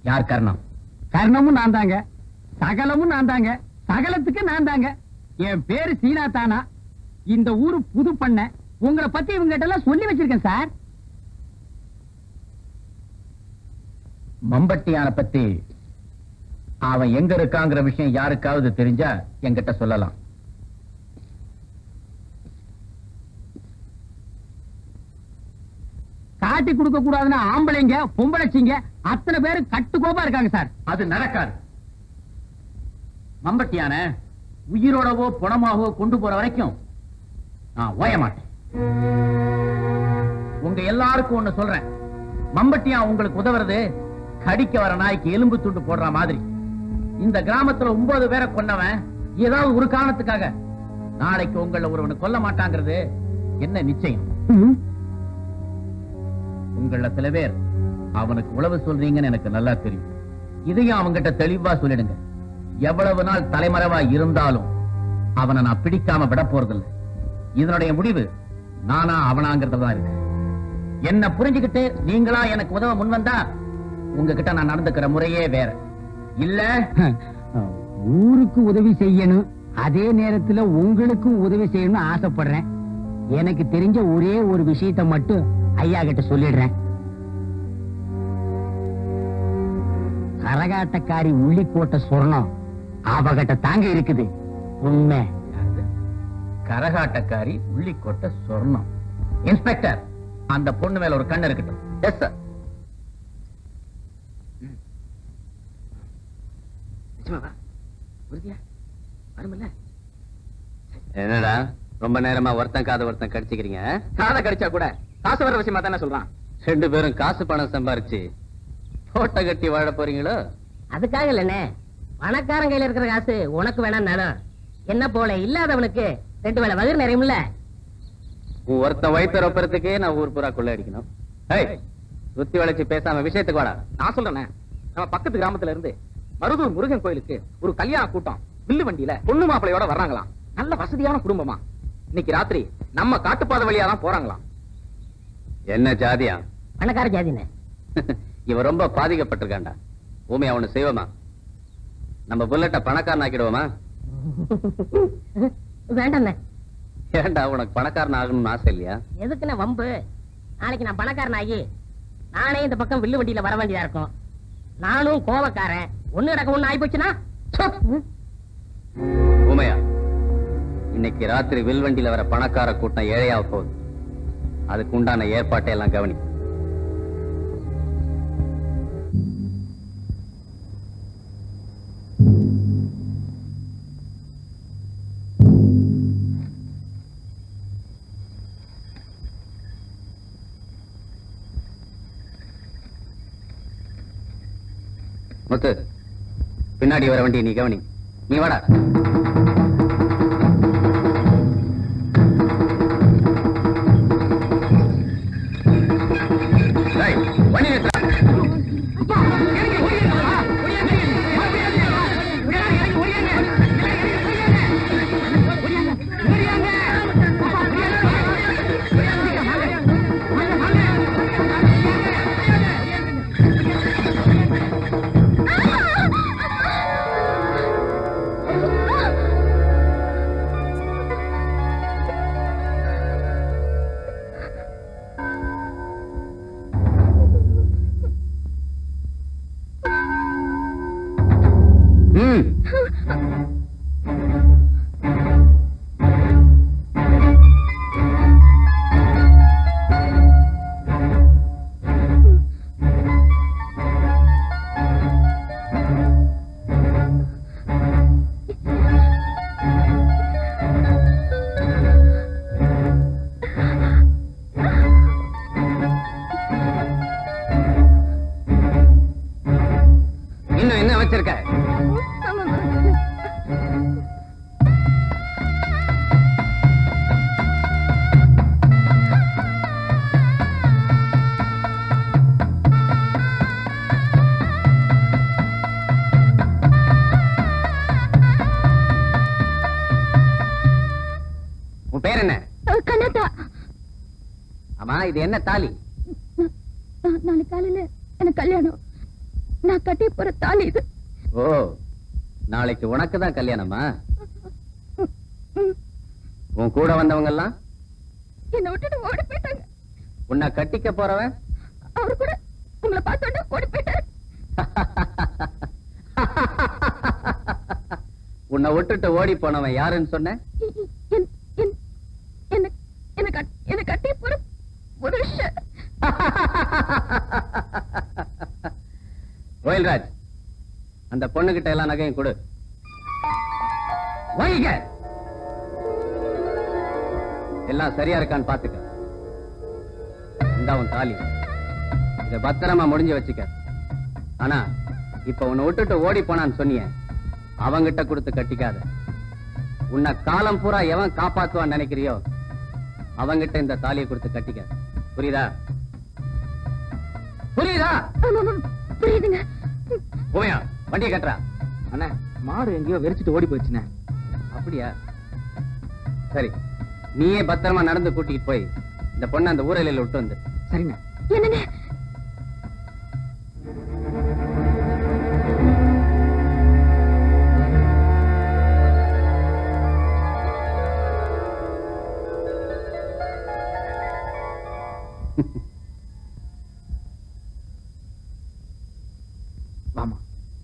யார் கர்ணம் கர்ணமும் நான் தாங்க சகலமும் நான் தாங்க சகலத்துக்கு நான் தாங்க என் பேரு சீனா தானா இந்த ஊரு புது பண்ண உங்களை பத்தி இவங்க கிட்ட எல்லாம் சொல்லி வச்சிருக்கேன் சார் மம்பட்டியான பத்தி அவன் எங்க இருக்காங்கிற விஷயம் யாருக்காவது தெரிஞ்சா என்கிட்ட சொல்லலாம் காட்டி கொடுக்க கூடாதுன்னா ஆம்பளைங்க பொம்பளைச்சிங்க அத்தனை பேரு கட்டுக்கோப்பா இருக்காங்க சார் அது நடக்காது மம்பட்டியான உயிரோடவோ பணமாகவோ கொண்டு போற வரைக்கும் நான் ஓய மாட்டேன் உங்க எல்லாருக்கும் ஒண்ணு சொல்றேன் மம்பட்டியா உங்களுக்கு உதவுறது கடிக்க வர நாய்க்கு எலும்பு துண்டு போடுற மாதிரி இந்த கிராமத்துல ஒன்பது பேரை கொன்னவன் ஏதாவது ஒரு காரணத்துக்காக நாளைக்கு உங்களை ஒருவனை கொல்ல மாட்டாங்கிறது என்ன நிச்சயம் ம். உங்கள சில பேர் அவனுக்கு உழவு சொல்றீங்கன்னு எனக்கு நல்லா தெரியும் இதையும் அவங்கிட்ட தெளிவா சொல்லிடுங்க எவ்வளவு நாள் தலைமறைவா இருந்தாலும் அவனை நான் பிடிக்காம விட போறதில்லை இதனுடைய முடிவு நானா அவனாங்கிறதுல தான் இருக்கு என்ன புரிஞ்சுக்கிட்டு நீங்களா எனக்கு உதவ முன் வந்தா உங்ககிட்ட நான் நடந்துக்கிற முறையே வேற இல்ல ஊருக்கு உதவி செய்யணும் அதே நேரத்துல உங்களுக்கும் உதவி செய்யணும்னு ஆசைப்படுறேன் எனக்கு தெரிஞ்ச ஒரே ஒரு விஷயத்தை மட்டும் ஐயா கிட்ட சொல்லிடுறேன் கரகாட்டக்காரி உள்ளிக்கோட்டை சொர்ணம் அவகிட்ட தாங்க இருக்குது உண்மை யாரது? கரகாட்டக்காரி உள்ளிக்கோட்டை சொர்ணம் இன்ஸ்பெக்டர் அந்த பொண்ணு மேல ஒரு கண்ணு இருக்கட்டும் எஸ் சார் என்னடா ரொம்ப நேரமா ஒருத்தன் காது ஒருத்தன் கடிச்சுக்கிறீங்க காதை கடிச்சா கூட காசு வர விஷயமா தானே சொல்றான் ரெண்டு பேரும் காசு பணம் சம்பாரிச்சு போட்ட கட்டி வாழ போறீங்களோ அதுக்காக இல்லண்ணே பணக்காரன் கையில இருக்கிற காசு உனக்கு வேணாம் என்ன போல இல்லாதவனுக்கு ரெண்டு வேளை வயிறு நிறையும்ல உன் ஒருத்தன் வயிற்று ரொப்பறதுக்கே நான் ஊர் பூரா கொள்ள அடிக்கணும் ஏய், சுத்தி வளைச்சு பேசாம விஷயத்துக்கு வாடா நான் சொல்றேனே நம்ம பக்கத்து கிராமத்துல இருந்து மருதூர் முருகன் கோயிலுக்கு ஒரு கல்யாண கூட்டம் வில்லு வண்டியில பொண்ணு மாப்பிளையோட வர்றாங்களாம் நல்ல வசதியான குடும்பமா இன்னைக்கு ராத்திரி நம்ம காட்டுப்பாதை வழியா தான் போறாங்களாம் என்ன ஜாதியா பணக்கார ஜாதினே இவன் ரொம்ப பாதிக்கப்பட்டிருக்கான்டா ஊமை அவனு செய்வோமா நம்ம புல்லட்ட பணக்காரன் ஆக்கிடுவோமா வேண்டாண்ணே ஏன்டா உனக்கு பணக்காரன் ஆகணும்னு ஆசை இல்லையா எதுக்குண்ணே வம்பு நாளைக்கு நான் பணக்காரன் ஆகி நானே இந்த பக்கம் வில்லு வண்டியில வர வேண்டியதா இருக்கும் நானும் கோவக்காரன் ஒண்ணு கிடக்க ஒண்ணு ஆகி போச்சுன்னா ஊமையா இன்னைக்கு ராத்திரி வில்வண்டியில வர பணக்கார கூட்டம் ஏழையாக போகுது அதுக்கு உண்டான ஏற்பாட்டை எல்லாம் கவனி முத்து பின்னாடி வர வண்டி நீ கவனி நீ வாடா டேய், வண்டி நிறுத்துடா. ம் இன்னும் என்ன வச்சிருக்க உன் பேர் என்ன கண்ணாத்தா ஆமா இது என்ன தாலி நாளைக்கு காலையில எனக்கு கல்யாணம் நான் கட்டி போற தாலி இது ஓ நாளைக்கு உனக்கு தான் கல்யாணமா உன் கூட வந்தவங்க எல்லாம் என்னை விட்டுட்டு ஓடி போயிட்டாங்க உன்னை கட்டிக்க போறவன் அவரு கூட உங்களை பார்த்தோன்னே ஓடி போயிட்டாரு உன்னை விட்டுட்டு ஓடி போனவன் யாருன்னு சொன்ன எ- என்- என்- என்ன என்ன கட்- என்ன கட்டி போற புருஷன் கோயில்ராஜ் அந்த பொண்ணுகிட்ட எல்லாம் நகையும் கொடு வைங்க எல்லாம் சரியா இருக்கான்னு பாத்துக்க இந்த உன் தாலி இத பத்திரமா முடிஞ்சு வச்சுக்க ஆனா இப்ப உன்னை விட்டுட்டு ஓடி போனான்னு சொன்னியே அவங்கிட்ட கொடுத்து கட்டிக்காத உன்னை காலம் பூரா எவன் காப்பாத்துவான்னு நினைக்கிறியோ அவங்கிட்ட இந்த தாலியை கொடுத்து கட்டிக்க புரியுதா புரியுதா ஆமா, ஆமா, புரியுதுங்க போயா வண்டியை கட்டுறா அண்ணா மாடு எங்கேயோ வெறிச்சிட்டு ஓடி போச்சுண்ணே அப்படியா சரி நீயே பத்திரமா நடந்து கூட்டிட்டு போய் இந்த பொண்ணை அந்த ஊரலையில விட்டு வந்து சரிண்ணே என்னங்க வாமா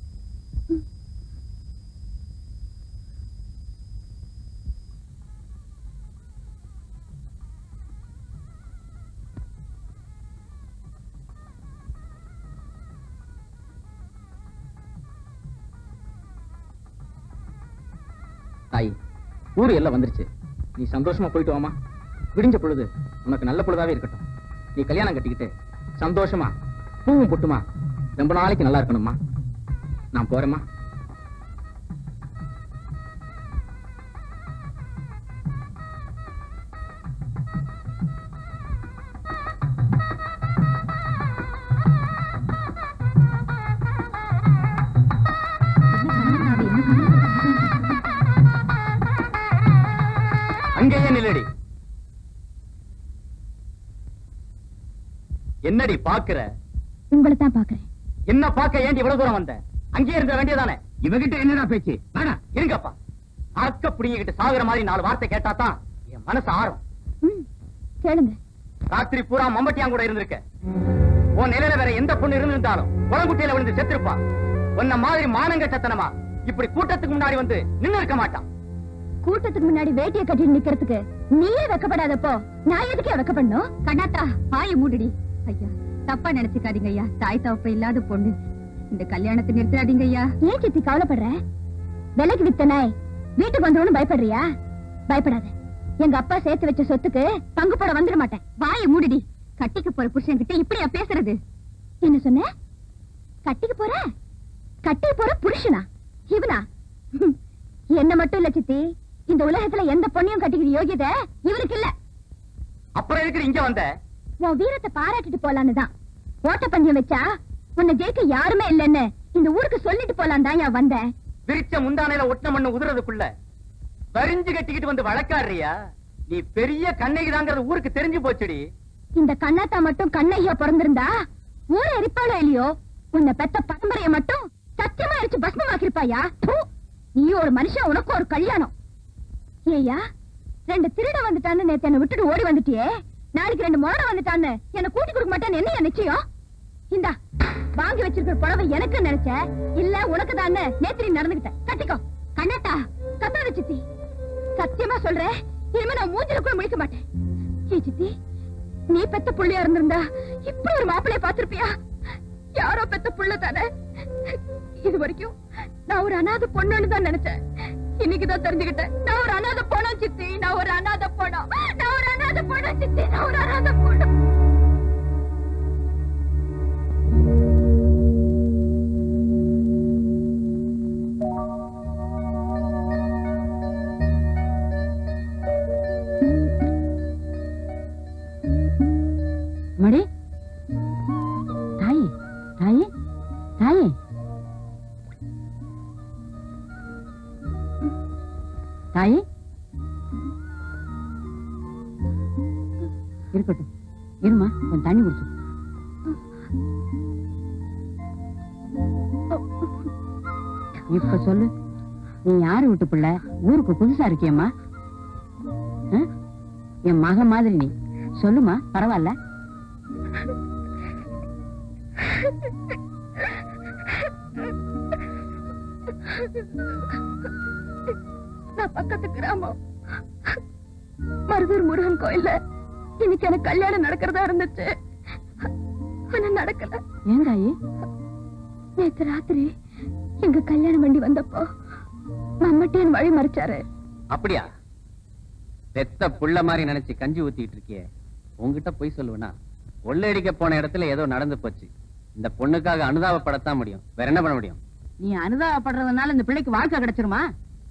தாய் ஊரு எல்லாம் வந்துருச்சு நீ சந்தோஷமா போயிட்டு வாமா விடிஞ்ச பொழுது உனக்கு நல்ல பொழுதாவே இருக்கட்டும் நீ கல்யாணம் கட்டிக்கிட்டு சந்தோஷமா பூவும் பொட்டுமா ரொம்ப நாளைக்கு நல்லா இருக்கணும்மா நான் போறேம்மா அங்கேயே நில்லடி என்னடி பாக்குற உங்களை தான் பாக்குறேன் என்ன பார்க்க ஏண்டி இவ்வளவு தூரம் வந்த அங்கேயே இருந்த வேண்டியதானே இவகிட்ட என்னடா பேச்சு வாடா இருங்கப்பா அக்க புடிங்கிட்டு சாகுற மாதிரி நாலு வார்த்தை கேட்டா தான் என் மனசு ஆறும் ம், கேளுங்க ராத்திரி பூரா மம்பட்டியான் கூட இருந்திருக்க உன் நிலையில வேற எந்த பொண்ணு இருந்திருந்தாலும் குளங்குட்டியில விழுந்து செத்துருப்பா உன்ன மாதிரி மானங்கட்டத்தனமா இப்படி கூட்டத்துக்கு முன்னாடி வந்து நின்னு இருக்க மாட்டான் கூட்டத்துக்கு முன்னாடி வேட்டியை கட்டிட்டு நிக்கிறதுக்கு நீயே வெக்கப்படாதப்போ நான் எதுக்கே வெக்கப்படணும் கண்ணாத்தா வாயை மூடுடி ஐயா தப்பா நினைச்சுக்காதீங்க ஐயா தாய் தவப்ப இல்லாத பொண்ணு இந்த கல்யாணத்தை நிறுத்தாதீங்க ஐயா ஏன் சித்தி கவலைப்படுற விலைக்கு வித்த நாய் வீட்டுக்கு வந்துடும் பயப்படுறியா பயப்படாத எங்க அப்பா சேர்த்து வச்ச சொத்துக்கு பங்கு போட வந்துட மாட்டேன் வாயை மூடுடி கட்டிக்கு போற புருஷன் கிட்ட இப்படியா பேசுறது என்ன சொன்ன கட்டிக்கு போற கட்டிக்கு போற புருஷனா இவனா ஹம், என்ன மட்டும் இல்ல சித்தி இந்த உலகத்துல எந்த பொண்ணையும் கட்டிக்கிற யோகியதை இவனுக்கு இல்ல அப்புறம் எதுக்கு இங்க வந்த உன் வீரத்தை பாராட்டிட்டு போலான்னு தான் ஓட்டப்பந்தயம் வச்சா உன்னை ஜெயிக்க யாருமே இல்லைன்னு இந்த ஊருக்கு சொல்லிட்டு போலாம் தான் நான் வந்தேன் விரிச்ச முந்தானையில ஒட்டின மண்ணு உதுறதுக்குள்ள வரிஞ்சு கட்டிக்கிட்டு வந்து வழக்காடுறியா நீ பெரிய கண்ணகிதாங்கிறது ஊருக்கு தெரிஞ்சு போச்சுடி இந்த கண்ணாத்தா மட்டும் கண்ணையா பிறந்திருந்தா ஊரை எரிப்பாளோ இல்லையோ உன்னை பெத்த பரம்பரைய மட்டும் சத்தியமா எரிச்சு பஸ்மமாக்கிருப்பாயா தூ, நீ ஒரு மனுஷன் உனக்கு ஒரு கல்யாணம் ஏய்யா ரெண்டு திருட வந்துட்டான்னு நேத்து என்ன விட்டுட்டு ஓடி வந்துட்டியே நாளைக்கு ரெண்டு மோட வந்துட்டான்னு என்ன கூட்டி கொடுக்க மாட்டேன்னு என்ன நிச்சயம் இந்தா வாங்கி வச்சிருக்கிற புடவை எனக்கு நினைச்ச இல்ல உனக்கு தான் நேத்து நீ நடந்துகிட்ட கட்டிக்கோ கண்ணாத்தா கத்தாத சித்தி சத்தியமா சொல்றேன் இனிமே நான் மூஞ்சில கூட முழிக்க மாட்டேன் ஏ சித்தி நீ பெத்த புள்ளையா இருந்திருந்தா இப்படி ஒரு மாப்பிளைய பாத்திருப்பியா யாரோ பெத்த புள்ள தானே இது வரைக்கும் நான் ஒரு அனாதை பொண்ணுன்னு தான் நினைச்சேன் இன்னைக்குதான் தெரிஞ்சுக்கிட்டேன் நான் ஒரு அனாதை பொண்ணம் சித்தி நான் ஒரு அனாதை பொண்ணம் நான் ஒரு அனாதை பொண்ணம் சித்தி நான் ஒரு அனாதை பொண்ணம் மடி தாயே தாயே தாயே தாயே இருக்கட்டும் இருமா கொஞ்சம் தண்ணி குடிச்சு இப்ப சொல்லு நீ யாரு வீட்டு பிள்ளை ஊருக்கு புதுசா இருக்கியம்மா ஆ? என் மக மாதிரி நீ சொல்லுமா பரவாயில்ல நான் பக்கத்து கிராமம் மருதூர் முருகன் கோயில்ல இன்னைக்கு எனக்கு கல்யாணம் நடக்கிறதா இருந்துச்சு ஆனா நடக்கல ஏங்காயி நேத்து ராத்திரி எங்க கல்யாண வண்டி வந்தப்போ மம்மட்டி என் வழி மறிச்சாரு அப்படியா பெத்த புள்ள மாதிரி நினைச்சு கஞ்சி ஊத்திட்டு இருக்கியே உன்கிட்ட போய் சொல்லுவேனா கொள்ளையடிக்க போன இடத்துல ஏதோ நடந்து போச்சு இந்த பொண்ணுக்காக அனுதாபப்படத்தான் முடியும் வேற என்ன பண்ண முடியும் நீ அனுதாபப்படுறதுனால இந்த பிள்ளைக்கு வாழ்க்கை கிடைச்சிருமா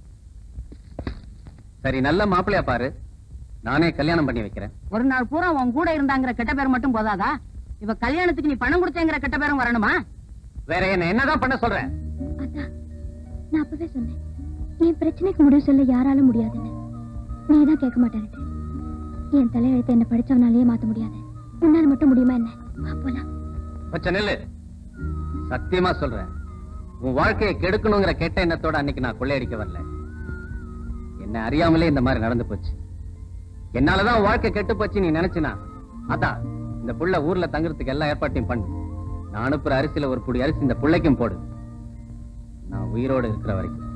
சரி நல்ல மாப்பிள்ளையா பாரு நானே கல்யாணம் பண்ணி வைக்கிறேன் ஒரு நாள் பூரா உன் கூட இருந்தாங்கிற கெட்ட பேர் மட்டும் போதாதா இவ கல்யாணத்துக்கு நீ பணம் கொடுத்தேங்கிற கெட்ட பேரும் வரணுமா வேற என்ன என்னதான் பண்ண சொல்றேன் அதான் நான் அப்பவே சொன்னேன் என் பிரச்சனைக்கு முடிவு சொல்ல யாராலும் முடியாதுன்னு நீ தான் கேட்க மாட்டேன்ட்டு என் தலையெழுத்தை என்ன படிச்சவனாலேயே மாத்த முடியாது உன்னால மட்டும் முடியுமா என்ன வா போலாம் பச்சை நெல்லு சத்தியமா சொல்றேன் உன் வாழ்க்கையை கெடுக்கணுங்கிற கெட்ட எண்ணத்தோட அன்னைக்கு நான் கொள்ளையடிக்க வரல என்ன அறியாமலே இந்த மாதிரி நடந்து போச்சு என்னாலதான் உன் வாழ்க்கை கெட்டு போச்சு நீ நினைச்சினா அதான் இந்த புள்ள ஊர்ல தங்குறதுக்கு எல்லா ஏற்பாட்டையும் பண்ணு நான் அனுப்புற அரிசியில ஒரு புடி அரிசி இந்த புள்ளைக்கும் போடு நான் உயிரோடு இருக்கிற வரைக்கும்